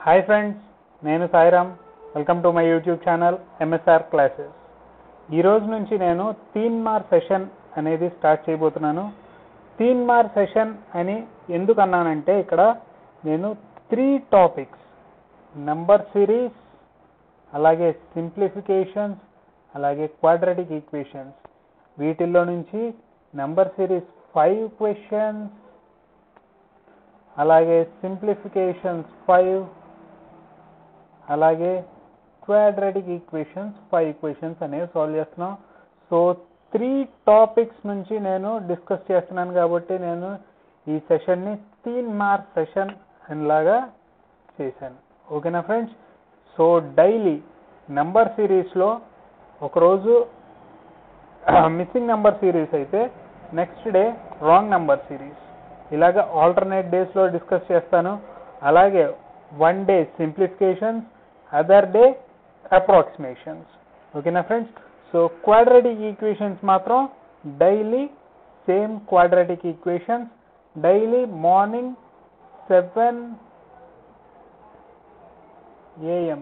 hi friends నేను Sairam welcome to my YouTube channel MSR classes ఈ రోజు నుంచి నేను తీన్ మార్ సెషన్ అనేది స్టార్ట్ చేయబోతున్నాను తీన్ మార్ సెషన్ అని ఎందుకు అన్నానంటే ఇక్కడ నేను త్రీ టాపిక్స్ నంబర్ సిరీస్ అలాగే సింప్లిఫికేషన్స్ అలాగే క్వాడ్రటిక్ ఈక్వేషన్స్ వీటిల్లో నుంచి నంబర్ సిరీస్ ఫైవ్ క్వశ్చన్స్ అలాగే సింప్లిఫికేషన్స్ ఫైవ్ అలాగే క్వాడ్రాటిక్ ఈక్వేషన్స్ ఫైవ్ ఈక్వేషన్స్ అనేవి సాల్వ్ చేస్తున్నాం సో త్రీ టాపిక్స్ నుంచి నేను డిస్కస్ చేస్తున్నాను కాబట్టి నేను ఈ సెషన్ని తీన్ మార్క్ సెషన్ లాగా చేశాను ఓకేనా ఫ్రెండ్స్ సో డైలీ నెంబర్ సిరీస్లో ఒకరోజు మిస్సింగ్ నెంబర్ సిరీస్ అయితే next day wrong number series ఇలాగ ఆల్టర్నేట్ డేస్లో డిస్కస్ చేస్తాను అలాగే one day simplifications other day approximations ఓకేనా ఫ్రెండ్స్ సో క్వాడ్రాటిక్ ఈక్వేషన్స్ మాత్రం daily same quadratic equations daily morning seven AM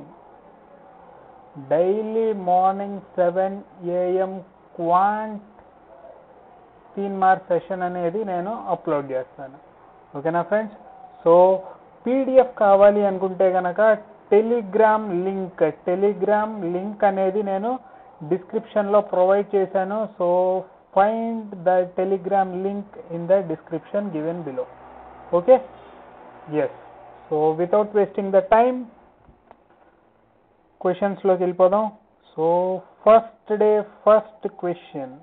daily morning seven AM quant తీన్ mark session అనేది నేను upload చేస్తాను ఓకేనా ఫ్రెండ్స్ సో పీడిఎఫ్ కావాలి అనుకుంటే కనుక టెలిగ్రామ్ లింక్ టెలిగ్రామ్ లింక్ అనేది నేను డిస్క్రిప్షన్లో ప్రొవైడ్ చేశాను so find the Telegram link in the description given below okay yes so without wasting the time క్వశ్చన్స్లోకి వెళ్ళిపోదాం so first day first question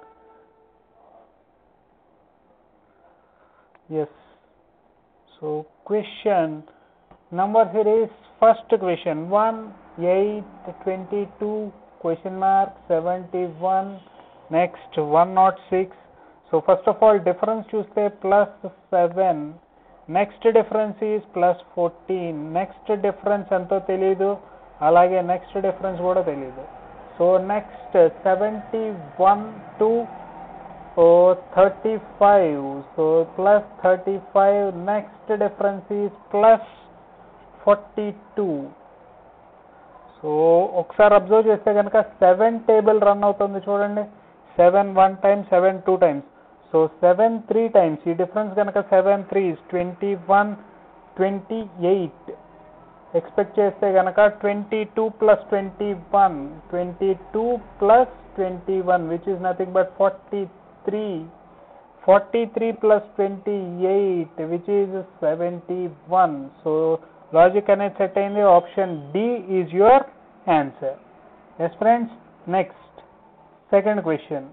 yes so question number series first question 1 8 22 question mark 71 next 106 so first of all difference చూస్తే plus 7 next difference is plus 14 next difference ఎంతో తెలీదు అలాగే next difference కూడా తెలీదు so next seventy one to thirty five so plus thirty five next difference is plus forty two so ఒకసారి observe చేస్తే కనుక seven table run అవుతుంది చూడండి seven one time seven two times so seven three times ఈ difference కనుక seven three twenty one twenty eight expect చేస్తే కనుక twenty two plus twenty one twenty two plus twenty one which is nothing but forty three forty three plus twenty eight which is seventy one so logic అనేది set అయింది option D is your answer yes friends next second question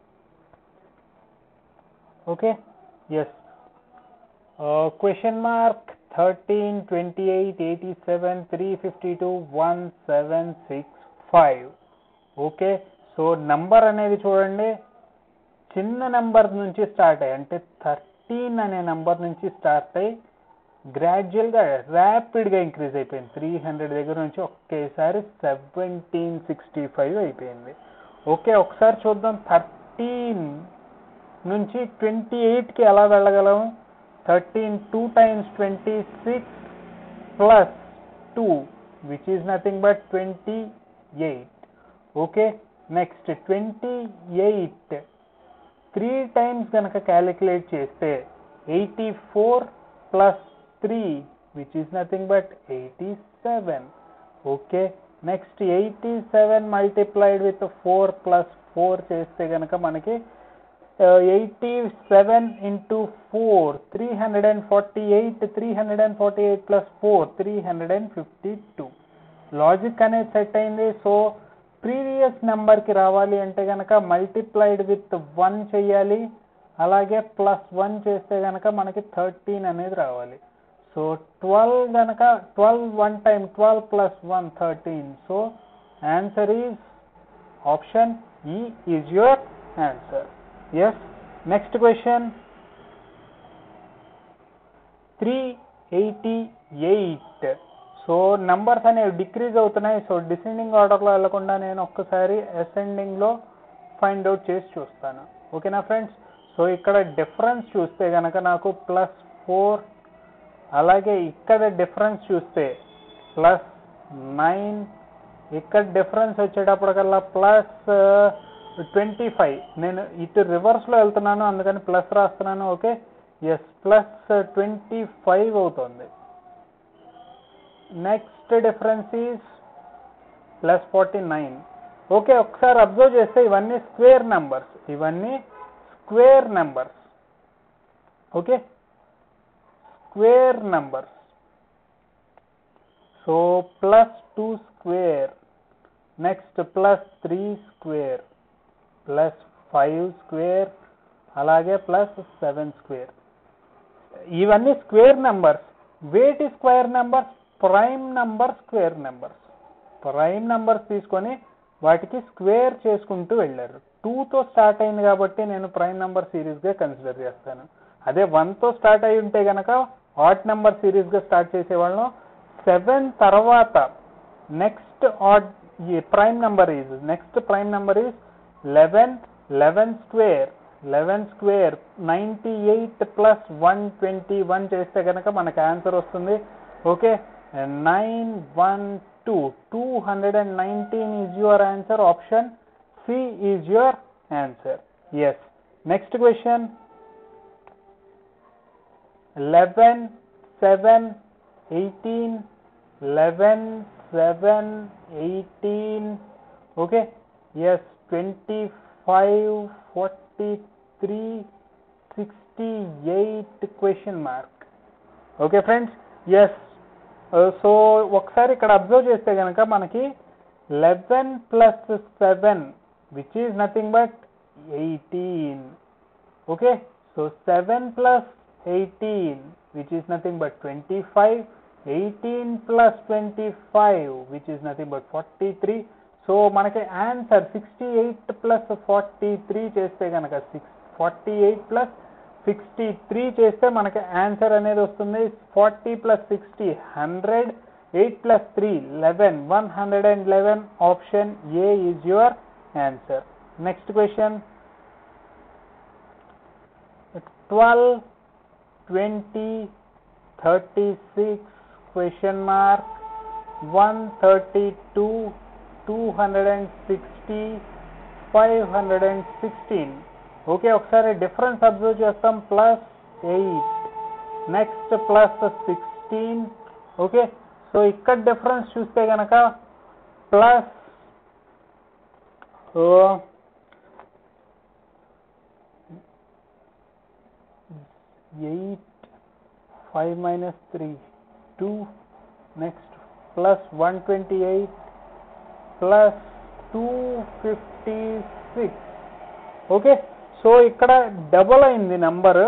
okay yes question mark thirteen twenty eight eighty seven three fifty two one seven six five okay so number అనేది చూడండి చిన్న number నుంచి start అయ్యి అంటే thirteen అనే number నుంచి start అయ్యి గ్రాడ్యువల్గా ర్యాపిడ్గా ఇంక్రీజ్ అయిపోయింది త్రీ హండ్రెడ్ దగ్గర నుంచి ఒకేసారి సెవెంటీన్ సిక్స్టీ ఫైవ్ అయిపోయింది ఓకే ఒకసారి చూద్దాం థర్టీన్ నుంచి ట్వంటీ ఎయిట్కి ఎలా వెళ్ళగలం thirteen two times twenty six plus two which is nothing but twenty eight okay next twenty eight three times కనుక క్యాలిక్యులేట్ చేస్తే eighty four plus three which is nothing but eighty seven okay next eighty seven multiplied with four plus four చేస్తే కనుక మనకి eighty seven into four three hundred and forty eight three hundred and forty eight plus four three hundred and fifty two logic అనేది set అయింది so previous నెంబర్కి రావాలి అంటే కనుక multiplied with one చేయాలి అలాగే ప్లస్ వన్ చేస్తే కనుక మనకి థర్టీన్ అనేది రావాలి సో ట్వెల్వ్ కనుక twelve one time twelve plus one thirteen so answer is option E is your answer yes next question three eighty eight so numbers అనేవి decrease అవుతున్నాయి సో డిసెండింగ్ ఆర్డర్లో వెళ్లకుండా నేను ఒక్కసారి అసెండింగ్లో ఫైండ్ అవుట్ చేసి చూస్తాను ఓకేనా ఫ్రెండ్స్ సో ఇక్కడ డిఫరెన్స్ చూస్తే కనుక నాకు ప్లస్ ఫోర్ అలాగే ఇక్కడ డిఫరెన్స్ చూస్తే ప్లస్ నైన్ ఇక్కడ డిఫరెన్స్ వచ్చేటప్పటికల్లా ప్లస్ ట్వంటీ ఫైవ్ నేను ఇటు రివర్స్లో వెళ్తున్నాను అందుకని ప్లస్ రాస్తున్నాను okay yes plus twenty five అవుతుంది next difference is plus forty nine okay ఒకసారి అబ్జర్వ్ చేస్తే ఇవన్నీ స్క్వేర్ నెంబర్స్ ఇవన్నీ square numbers okay square numbers so plus two square next plus three square plus five square అలాగే plus seven square ఇవన్నీ square numbers వేటి square numbers prime number square numbers prime numbers తీసుకొని వాటికి square చేసుకుంటూ వెళ్ళారు టూతో start అయింది కాబట్టి నేను ప్రైమ్ నెంబర్ సిరీస్గా కన్సిడర్ చేస్తాను అదే వన్తో స్టార్ట్ అయి ఉంటే కనుక ఆట్ నెంబర్ సిరీస్గా స్టార్ట్ చేసేవాళ్ళం సెవెన్ తర్వాత next odd prime number is next prime number is eleven eleven square eleven square ninety eight plus one twenty one చేస్తే కనుక మనకు ఆన్సర్ వస్తుంది okay nine one two two hundred and nineteen is your answer option C is your answer yes next question eleven seven eighteen eleven seven eighteen okay yes twenty five forty three sixty eight question mark okay friends yes so ఒకసారి ఇక్కడ observe చేస్తే కనుక మనకి eleven plus seven which is nothing but eighteen okay so seven plus eighteen which is nothing but twenty five eighteen plus twenty five which is nothing but forty three so మనకి answer sixty eight plus forty three చేస్తే కనుక six forty eight plus sixty three చేస్తే మనకి answer అనేది వస్తుంది forty plus sixty hundred eight plus three eleven one hundred and eleven option A is your answer next question twelve twenty thirty six question mark one thirty two two hundred and sixty five hundred and sixteen okay ఒకసారి difference observe చేస్తాం plus eight next plus sixteen okay so ఇక్కడ difference చూస్తే కనుక plus eight five minus three two next plus one twenty eight plus two fifty six okay so ఇక్కడ double అయింది number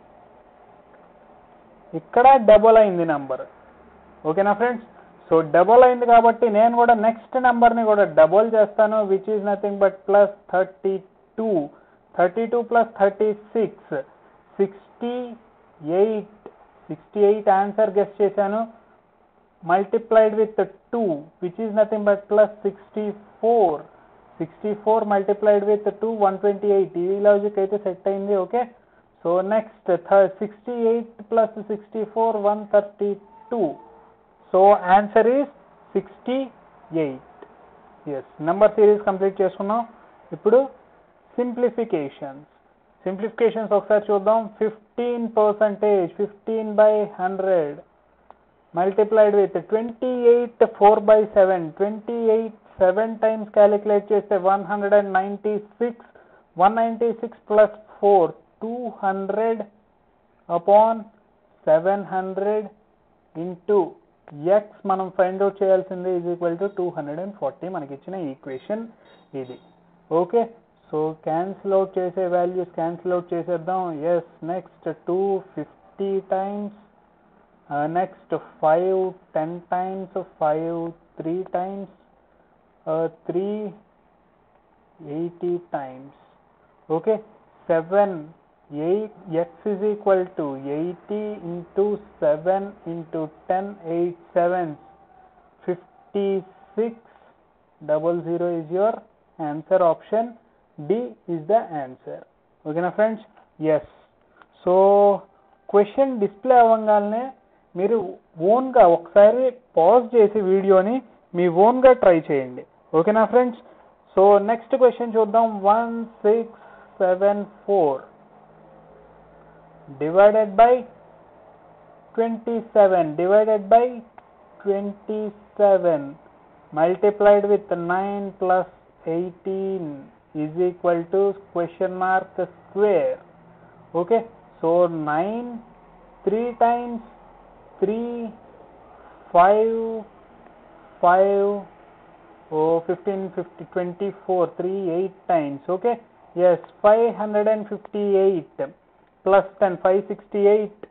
ఇక్కడ double అయింది number ఓకేనా friends so double అయింది కాబట్టి నేను కూడా నెక్స్ట్ నెంబర్ని కూడా డబుల్ చేస్తాను which is nothing but plus thirty two thirty two plus thirty six sixty eight sixty eight answer guess చేశాను multiplied with two which is nothing but plus sixty four sixty four multiplied with two one twenty eight ఈ logic అయితే set అయింది okay so next sixty eight plus sixty four one thirty two so answer is sixty eight yes number series complete చేసుకున్నాం ఇప్పుడు simplifications simplifications ఒకసారి చూద్దాం fifteen percentage fifteen by hundred multiplied with twenty eight four by seven twenty eight seven times calculate చేస్తే one hundred and ninety six one ninety six plus four two hundred upon seven hundred into x మనం find out చేయాల్సింది is equal to two hundred and forty మనకి ఇచ్చిన equation ఇది okay so cancel out చేసే values cancel out చేసేద్దాం yes next two fifty times next five ten times five three times three eighty times okay seven eight x is equal to 80 into 7 into 10 8 sevens 56 double zero is your answer option D is the answer ఓకేనా friends yes so question display అవ్వగానే మీరు ఓన్గా ఒకసారి pause చేసి వీడియోని మీ ఓన్గా try చేయండి ఓకేనా ఫ్రెండ్స్ సో నెక్స్ట్ క్వశ్చన్ చూద్దాం one six seven four divided by twenty seven divided by twenty seven multiplied with 9 plus 18 is equal to question mark square okay so 9 3 times 3 5 5 oh 15 50 24 3 8 times okay yes 558 plus 10 568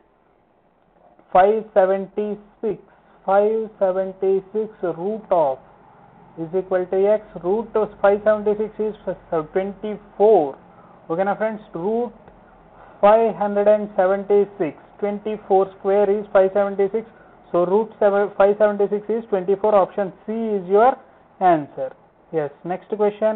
576 576 root of is equal to x root of 576 is 24 okay na friends root 576 24 square is 576 so root 7, 576 is 24 option c is your answer yes next question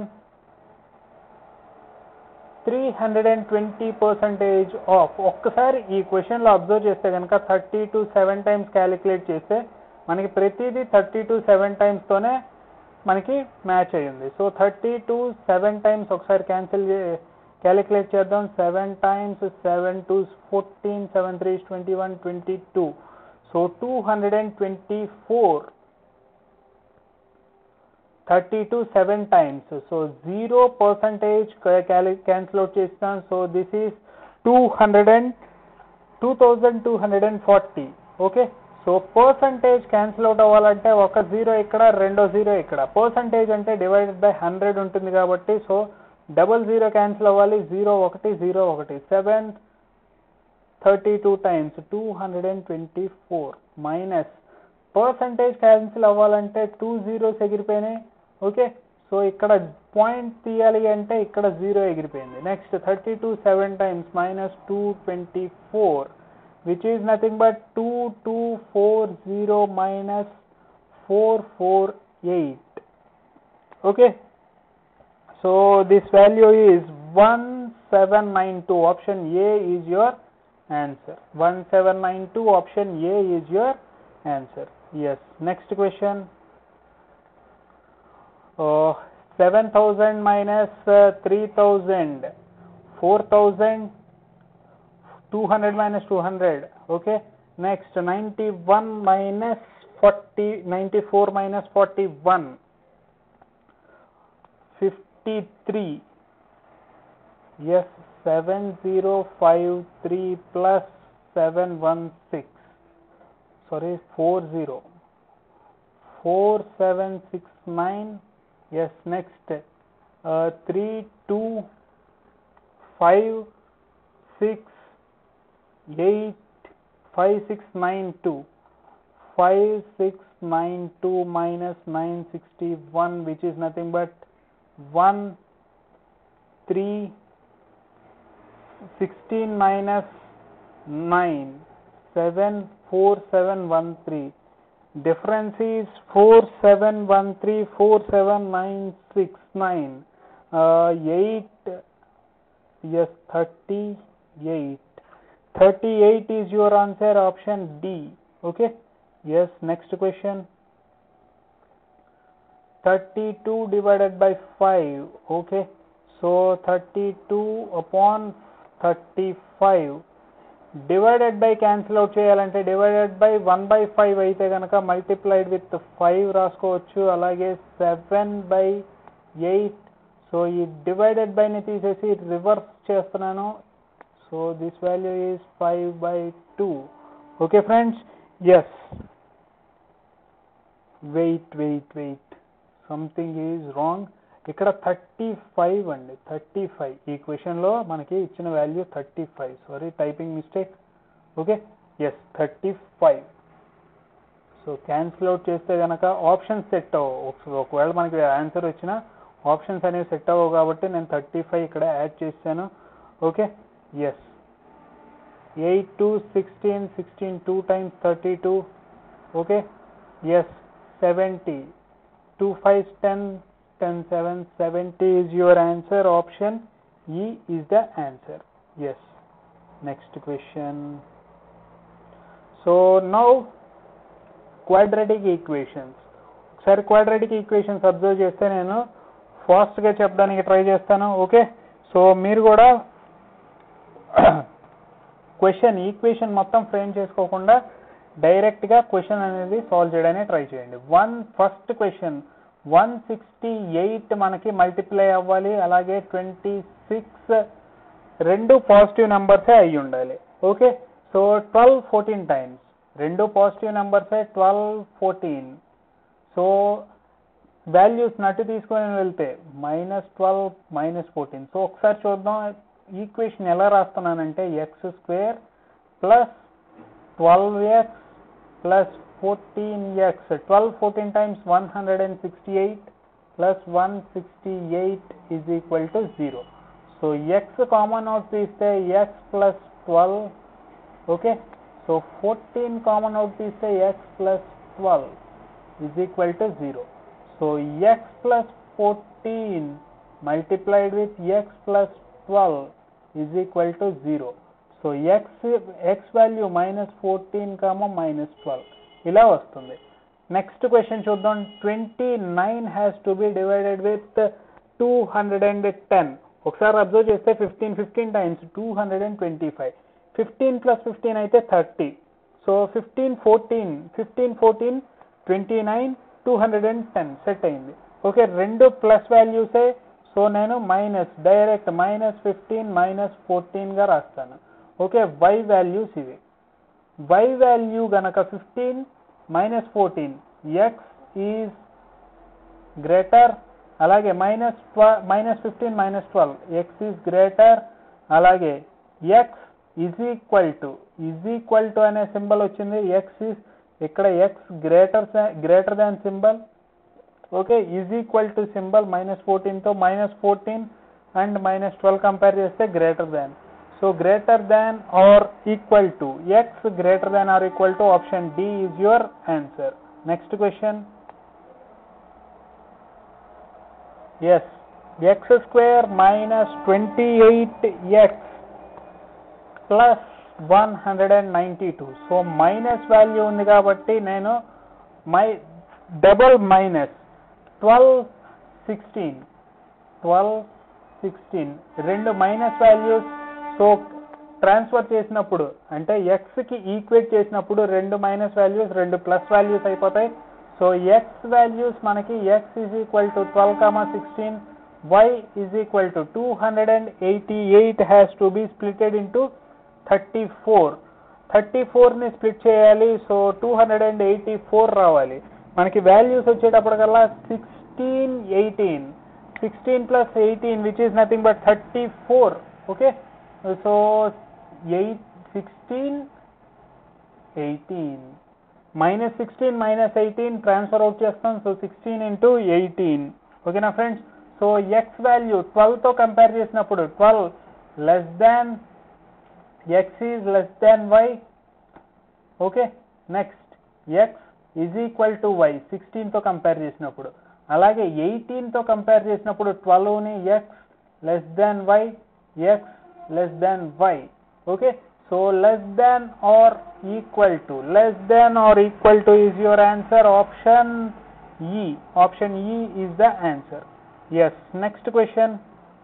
320 percentage of ఒక్కసారి ఈ క్వశ్చన్లో observe చేస్తే కనుక thirty two seven times calculate చేస్తే మనకి ప్రతిదీ thirty two seven టైమ్స్తోనే మనకి match అయ్యింది so thirty two seven times ఒకసారి క్యాన్సిల్ క్యాలిక్యులేట్ చేద్దాం seven times seven two fourteen seven three twenty one twenty two so two hundred and twenty four thirty two seven times so zero percentage cancel out చేస్తాం so this is two hundred and two thousand two hundred and forty okay so percentage cancel out అవ్వాలంటే ఒక zero ఇక్కడ రెండో zero ఇక్కడ percentage అంటే divided by hundred ఉంటుంది కాబట్టి so double zero cancel అవ్వాలి జీరో ఒకటి జీరో ఒకటి seven thirty two times two hundred and twenty four minus percentage cancel అవ్వాలంటే టూ జీరోస్ ఎగిరిపోయినాయి ఓకే సో ఇక్కడ పాయింట్ తీయాలి అంటే ఇక్కడ జీరో ఎగిరిపోయింది next thirty two seven times minus two twenty four which is nothing but 2240 minus 448 okay so this value is 1792 option a is your answer 1792 option a is your answer yes next question uh, 7000 minus uh, 3000 4000 200 minus 200 okay next 91 minus 40 94 minus 41 53 yes 7053 plus 716 sorry 40 4769 yes next uh, 3 2 5 6 8 5 6 9 2 5 6 9 2 minus 961 which is nothing but 1 3 16 minus 9 7 4 7 1 3 difference is 4 7 1 3 4 7 9 6 9 uh, 8 yes 38 38 is your answer option D okay yes next question 32 divided by 5 okay so 32 upon 35 divided by cancel out చేయాలంటే divided by one by five అయితే కనుక multiplied with five రాసుకోవచ్చు అలాగే seven by eight so ఈ divided బైని తీసేసి reverse చేస్తున్నాను so this value is five by two okay friends yes wait wait wait something is wrong ఇక్కడ థర్టీ ఫైవ్ అండి థర్టీ ఫైవ్ ఈ క్వశ్చన్లో మనకి ఇచ్చిన value thirty five sorry typing mistake okay yes thirty five so cancel out చేస్తే కనుక options set అవ్వవు ఒకవేళ మనకి ఆన్సర్ వచ్చిన ఆప్షన్స్ అనేవి సెట్ అవ్వవు కాబట్టి నేను థర్టీ ఫైవ్ ఇక్కడ యాడ్ చేశాను okay yes eight two sixteen sixteen two times thirty two okay yes seventy two five ten ten seven seventy is your answer option E is the answer yes next question so now quadratic equations ఒకసారి quadratic equations observe చేస్తే నేను ఫాస్ట్గా చెప్పడానికి try చేస్తాను okay so మీరు కూడా question equation మొత్తం frame చేసుకోకుండా డైరెక్ట్గా క్వశ్చన్ అనేది సాల్వ్ చేయడానికి ట్రై చేయండి one first question one sixty eight మనకి మల్టిప్లై అవ్వాలి అలాగే ట్వంటీ సిక్స్ రెండు పాజిటివ్ నెంబర్సే అయి ఉండాలి okay so twelve fourteen times రెండు పాజిటివ్ నెంబర్సే ట్వెల్వ్ ఫోర్టీన్ సో వాల్యూస్ నటు తీసుకొని వెళ్తే minus twelve minus fourteen so ఒకసారి చూద్దాం ఈక్వేషన్ ఎలా రాస్తున్నానంటే x square plus twelve x plus fourteen x twelve fourteen times one hundred and sixty eight plus one sixty eight is equal to zero so x common out తీస్తే x plus twelve okay so fourteen common out తీస్తే x plus twelve is equal to zero so x plus fourteen multiplied with x plus twelve is equal to zero so x x value minus fourteen comma minus twelve ఇలా వస్తుంది next question చూద్దాం twenty nine has to be divided with two hundred and ten ఒకసారి observe చేస్తే fifteen fifteen times two hundred and twenty five fifteen plus fifteen అయితే thirty so fifteen fourteen fifteen fourteen twenty nine two hundred and ten set అయింది okay రెండు plus వాల్యూసే so నేను minus direct minus fifteen minus ఫోర్టీన్గా రాస్తాను okay y values ఇవి y value గనక fifteen minus fourteen x is greater అలాగే minus minus fifteen minus twelve x is greater అలాగే x is equal to is equal to అనే symbol వచ్చింది x is ఇక్కడ x greater greater than symbol okay is equal to symbol minus ఫోర్టీన్తో minus fourteen and minus twelve compare చేస్తే greater than so greater than or equal to x greater than or equal to option D is your answer next question yes x square minus twenty eight x plus one hundred and ninety two so minus value ఉంది కాబట్టి నేను my double minus twelve sixteen twelve sixteen రెండు minus values so transfer చేసినప్పుడు అంటే ఎక్స్కి equate చేసినప్పుడు రెండు minus values రెండు plus values అయిపోతాయి సో ఎక్స్ వాల్యూస్ మనకి x is equal to twelve comma sixteen y is equal to two hundred and eighty eight has to be splitted into thirty four thirty ఫోర్ని split చేయాలి so two hundred and eighty four రావాలి మనకి values వచ్చేటప్పటికల్లా sixteen eighteen sixteen plus eighteen which is nothing but thirty four okay so eight sixteen eighteen minus sixteen minus eighteen transfer out చేస్తాం so sixteen into eighteen ఓకేనా friends so x value ట్వెల్వ్తో compare చేసినప్పుడు twelve less than x is less than y okay next x is equal to y సిక్స్టీన్తో compare చేసినప్పుడు అలాగే ఎయిటీన్తో compare చేసినప్పుడు ట్వెల్వ్ని x less than y x less than y okay so less than or equal to less than or equal to is your answer option E option E is the answer yes next question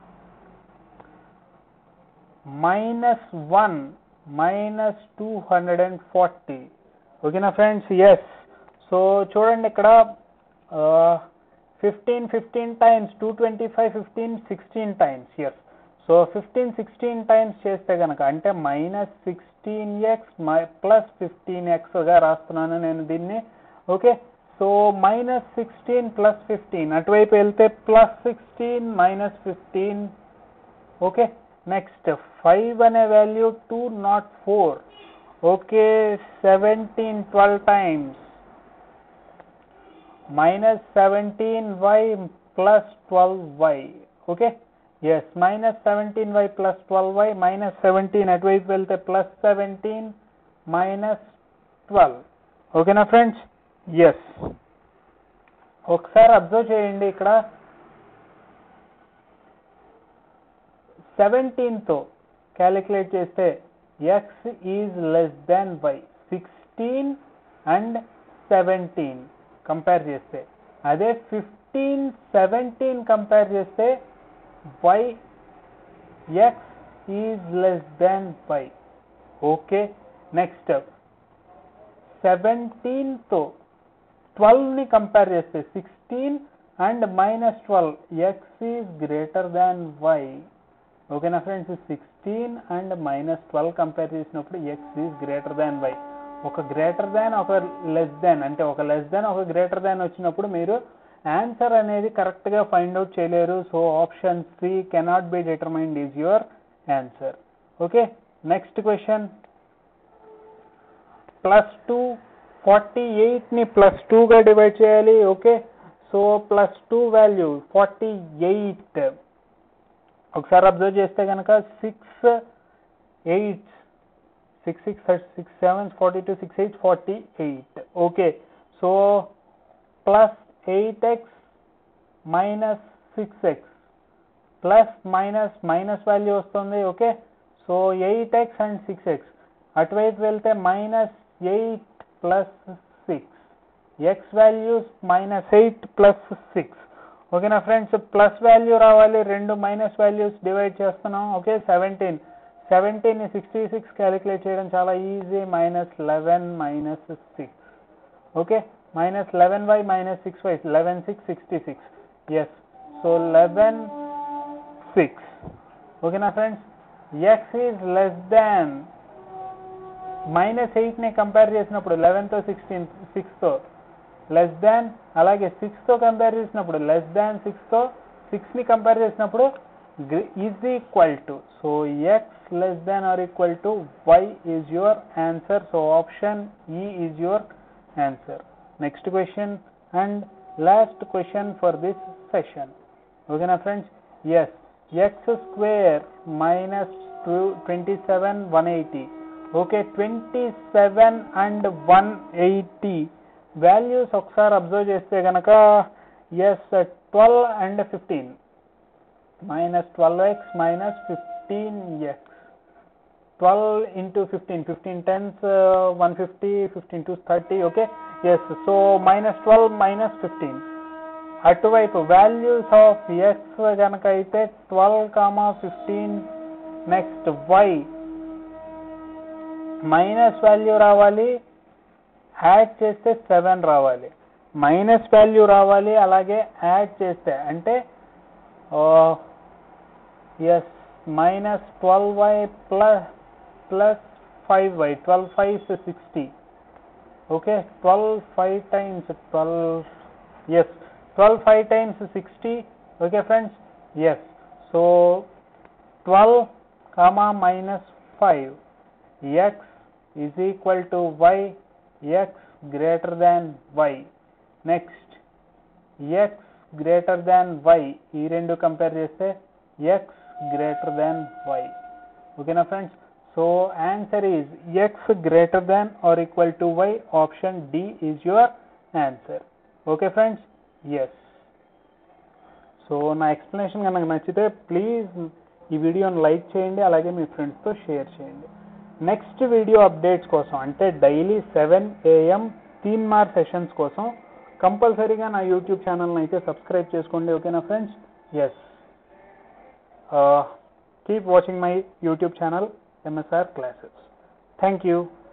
minus one minus two hundred and forty ఓకేనా friends yes so చూడండి ఇక్కడ fifteen fifteen times two twenty five fifteen sixteen times yes so fifteen sixteen times చేస్తే కనుక అంటే minus sixteen x my plus fifteen ఎక్స్గా రాస్తున్నాను నేను దీన్ని okay so minus sixteen plus fifteen అటువైపు వెళ్తే plus sixteen minus fifteen okay next five అనే value two not four okay seventeen twelve times minus seventeen y plus twelve y okay yes minus seventeen y plus twelve y minus seventeen అటువైపు వెళ్తే plus seventeen minus twelve ఓకేనా friends yes ఒకసారి observe చేయండి ఇక్కడ సెవెంటీన్తో calculate చేస్తే x is less than y six sixteen and seventeen compare చేస్తే అదే ఫిఫ్టీన్ సెవెంటీన్ కంపేర్ చేస్తే y x is less than y okay next సెవెంటీన్తో ట్వెల్వ్ని కంపేర్ చేస్తే sixteen and minus twelve x is greater than y ఓకేనా friends sixteen and minus twelve compare చేసినప్పుడు x is greater than y ఒక greater than ఒక less దాన్ అంటే ఒక less దాన్ ఒక గ్రేటర్ దాన్ వచ్చినప్పుడు మీరు ఆన్సర్ అనేది కరెక్ట్గా ఫైండ్ అవుట్ చేయలేరు so option C cannot be determined is your answer okay next question plus two forty ఎయిట్ని ప్లస్ టూగా డివైడ్ చేయాలి okay so plus two value forty eight ఒకసారి అబ్జర్వ్ చేస్తే కనుక six eight six six six seven forty two six eight forty eight okay so plus eight x minus six x plus minus minus value వస్తుంది okay so eight x and six X అటువైపు వెళ్తే minus eight plus six x values minus eight plus six ఓకేనా friends plus value రావాలి రెండు minus values divide చేస్తున్నాం okay seventeen seventeen sixty six calculate చేయడం చాలా easy minus eleven minus six okay minus eleven y minus six y eleven six sixty six yes so eleven six ఓకేనా friends x is less than minus ఎయిట్ని compare చేసినప్పుడు లెవెన్తో sixteen సిక్స్తో less than అలాగే సిక్స్తో compare చేసినప్పుడు less than సిక్స్తో సిక్స్ని కంపేర్ చేసినప్పుడు is equal to so x less than or equal to y is your answer so option E is your answer next question and last question for this session ఓకేనా friends yes x square minus two twenty seven one eighty okay twenty seven and one eighty values ఒకసారి observe చేస్తే కనుక yes twelve and fifteen minus twelve x minus fifteen x twelve into fifteen fifteen tense one fifty fifteen two thirty okay yes so minus twelve minus fifteen అటువైపు values of x కనుక అయితే twelve comma fifteen next y minus value రావాలి add చేస్తే seven రావాలి minus value రావాలి అలాగే add చేస్తే అంటే yes minus twelve y plus plus five y twelve five sixty okay twelve five times twelve yes twelve five times sixty okay friends yes so twelve comma minus five x is equal to y x greater than y next x greater than y ఈ రెండు compare చేస్తే x greater than y ఓకేనా friends so answer is x greater than or equal to y option D is your answer okay friends yes so నా explanation కనుక నచ్చితే please ఈ వీడియోని like చేయండి అలాగే మీ ఫ్రెండ్స్తో షేర్ చేయండి నెక్స్ట్ వీడియో అప్డేట్స్ కోసం అంటే డైలీ సెవెన్ ఏఎం తీన్ మార్ సెషన్స్ కోసం కంపల్సరీగా నా యూట్యూబ్ ఛానల్ని అయితే సబ్స్క్రైబ్ చేసుకోండి ఓకేనా friends yes keep watching my YouTube channel MSR classes thank you